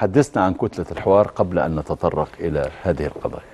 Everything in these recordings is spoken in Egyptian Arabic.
حدثنا عن كتلة الحوار قبل أن نتطرق إلى هذه القضايا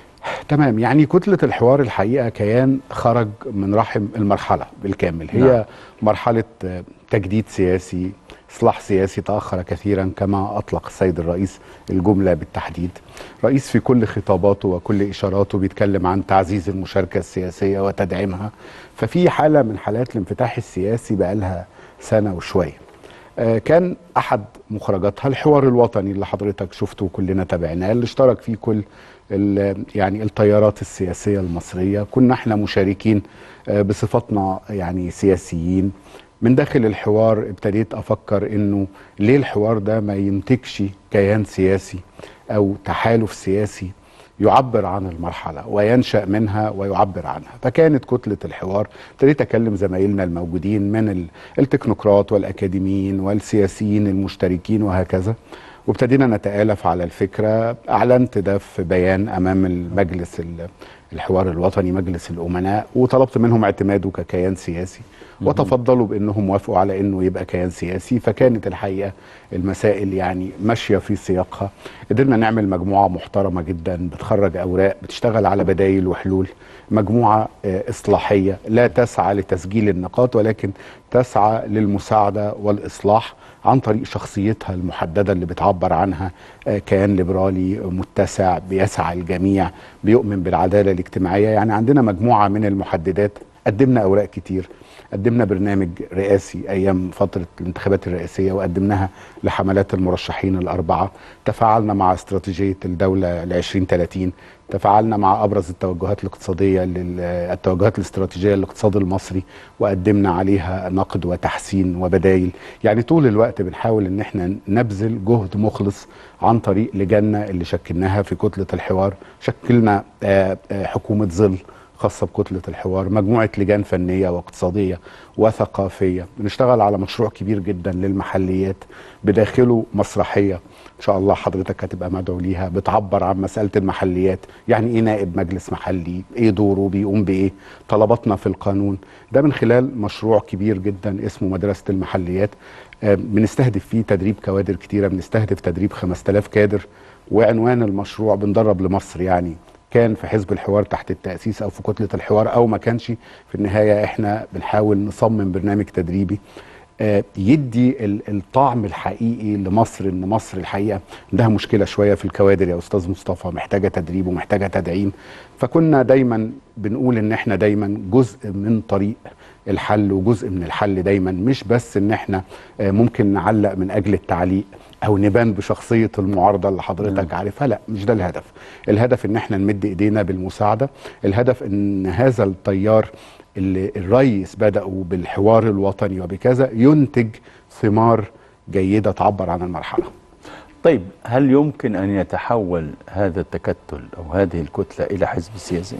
تمام يعني كتلة الحوار الحقيقة كيان خرج من رحم المرحلة بالكامل هي نعم. مرحلة آه، تجديد سياسي إصلاح سياسي تأخر كثيرا كما أطلق السيد الرئيس الجملة بالتحديد رئيس في كل خطاباته وكل إشاراته بيتكلم عن تعزيز المشاركة السياسية وتدعيمها ففي حالة من حالات الانفتاح السياسي بقالها سنة وشوية آه، كان احد مخرجاتها الحوار الوطني اللي حضرتك شفته وكلنا تابعناه اللي اشترك فيه كل ال- يعني التيارات السياسيه المصريه كنا احنا مشاركين آه، بصفتنا يعني سياسيين من داخل الحوار ابتديت افكر انه ليه الحوار ده ما ينتجش كيان سياسي او تحالف سياسي يعبر عن المرحلة وينشأ منها ويعبر عنها فكانت كتلة الحوار ابتديت أكلم زمايلنا الموجودين من ال- التكنوقراط والأكاديميين والسياسيين المشتركين وهكذا وابتدينا نتآلف على الفكرة أعلنت ده في بيان أمام المجلس ال- الحوار الوطني مجلس الأمناء وطلبت منهم اعتماده ككيان سياسي وتفضلوا بانهم وافقوا على انه يبقى كيان سياسي فكانت الحقيقه المسائل يعني ماشيه في سياقها قدرنا نعمل مجموعه محترمه جدا بتخرج اوراق بتشتغل على بدايل وحلول مجموعه آه، اصلاحيه لا تسعى لتسجيل النقاط ولكن تسعى للمساعده والاصلاح عن طريق شخصيتها المحدده اللي بتعبر عنها آه، كيان ليبرالي متسع بيسعى الجميع بيؤمن بالعداله الاجتماعيه يعني عندنا مجموعه من المحددات قدمنا اوراق كتير قدمنا برنامج رئاسي ايام فتره الانتخابات الرئاسيه وقدمناها لحملات المرشحين الاربعه تفاعلنا مع استراتيجيه الدوله ل 2030 تفاعلنا مع ابرز التوجهات الاقتصاديه لل- التوجهات الاستراتيجيه للاقتصاد المصري وقدمنا عليها نقد وتحسين وبدايل يعني طول الوقت بنحاول ان احنا نبذل جهد مخلص عن طريق لجنه اللي شكلناها في كتله الحوار شكلنا آه، آه، حكومه ظل خاصة بكتلة الحوار مجموعة لجان فنية واقتصادية وثقافية بنشتغل على مشروع كبير جدا للمحليات بداخله مسرحية إن شاء الله حضرتك هتبقى مدعو ليها بتعبر عن مسألة المحليات يعني إيه نائب مجلس محلي إيه دوره بيقوم بإيه طلباتنا في القانون ده من خلال مشروع كبير جدا اسمه مدرسة المحليات آه، بنستهدف فيه تدريب كوادر كتيرة بنستهدف تدريب 5000 كادر وعنوان المشروع بندرب لمصر يعني كان في حزب الحوار تحت التأسيس أو في كتلة الحوار أو ما كانش في النهاية إحنا بنحاول نصمم برنامج تدريبي آه، يدي ال- الطعم الحقيقي لمصر ان مصر الحقيقه عندها مشكله شويه في الكوادر يا استاذ مصطفى محتاجه تدريب ومحتاجه تدعيم فكنا دايما بنقول ان احنا دايما جزء من طريق الحل وجزء من الحل دايما مش بس ان احنا آه، ممكن نعلق من اجل التعليق او نبان بشخصيه المعارضه اللي حضرتك عارفها لا مش ده الهدف الهدف ان احنا نمد ايدينا بالمساعده الهدف ان هذا التيار اللي الرئيس بدأوا بالحوار الوطني وبكذا ينتج ثمار جيدة تعبر عن المرحلة طيب هل يمكن أن يتحول هذا التكتل أو هذه الكتلة إلى حزب سياسي؟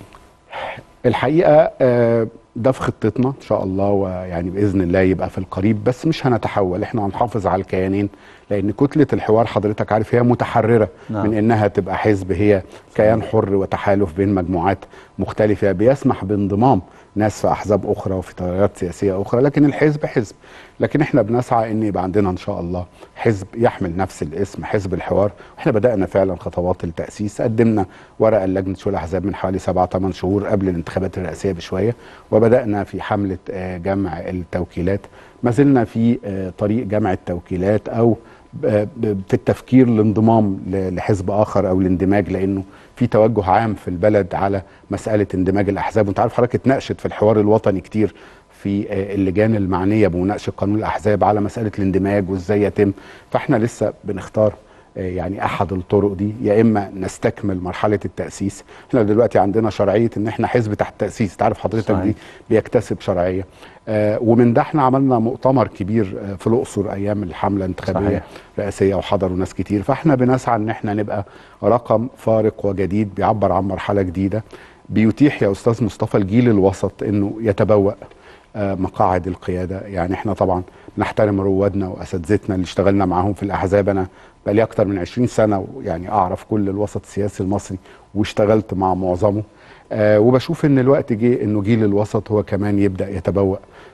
الحقيقة آه، ده في خطتنا إن شاء الله ويعني بإذن الله يبقى في القريب بس مش هنتحول إحنا هنحافظ على الكيانين لأن كتلة الحوار حضرتك عارف هي متحررة نعم. من إنها تبقى حزب هي كيان حر وتحالف بين مجموعات مختلفة بيسمح بانضمام ناس في أحزاب أخرى وفي تيارات سياسية أخرى لكن الحزب حزب لكن إحنا بنسعى إن يبقى عندنا إن شاء الله حزب يحمل نفس الاسم حزب الحوار إحنا بدأنا فعلا خطوات التأسيس قدمنا ورقة لجنة شؤون الأحزاب من حوالي سبعة ثمان شهور قبل الانتخابات الرئاسية بشوية وبدأنا في حملة آه، جمع التوكيلات ما زلنا في آه، طريق جمع التوكيلات أو ب- ب- في التفكير لانضمام ل- لحزب اخر او الاندماج لانه في توجه عام في البلد على مساله اندماج الاحزاب وانت عارف حضرتك اتناقشت في الحوار الوطني كتير في آه، اللجان المعنيه بمناقشه قانون الاحزاب على مساله الاندماج وازاي يتم فاحنا لسه بنختار آه، يعني احد الطرق دي يا اما نستكمل مرحله التاسيس احنا دلوقتي عندنا شرعيه ان احنا حزب تحت تاسيس تعرف حضرتك صحيح. دي بيكتسب شرعيه آه ومن ده احنا عملنا مؤتمر كبير آه في الاقصر ايام الحمله الانتخابيه صحيح. رئاسيه وحضروا ناس كتير فاحنا بنسعى ان احنا نبقى رقم فارق وجديد بيعبر عن مرحله جديده بيتيح يا استاذ مصطفى الجيل الوسط انه يتبوأ آه، مقاعد القياده يعني احنا طبعا نحترم روادنا واساتذتنا اللي اشتغلنا معاهم في الاحزاب انا بقالي اكتر من 20 سنه ويعني اعرف كل الوسط السياسي المصري واشتغلت مع معظمه آه وبشوف ان الوقت جه انه جيل الوسط هو كمان يبدا يتبوأ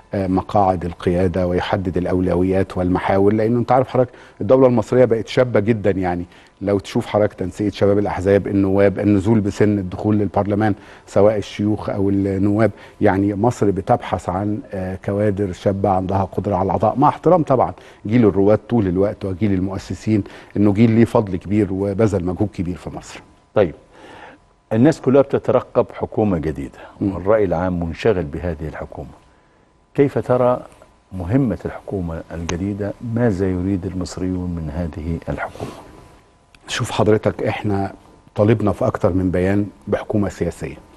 آه، مقاعد القياده ويحدد الاولويات والمحاور لانه انت عارف حضرتك الدوله المصريه بقت شابه جدا يعني لو تشوف حضرتك تنسيق شباب الاحزاب النواب النزول بسن الدخول للبرلمان سواء الشيوخ او النواب يعني مصر بتبحث عن آه، كوادر شابه عندها قدره على العطاء مع احترام طبعا جيل الرواد طول الوقت وجيل المؤسسين انه جيل ليه فضل كبير وبذل مجهود كبير في مصر طيب الناس كلها بتترقب حكومة جديدة والرأي العام منشغل بهذه الحكومة كيف ترى مهمة الحكومة الجديدة ماذا يريد المصريون من هذه الحكومة شوف حضرتك احنا طالبنا في اكتر من بيان بحكومه سياسيه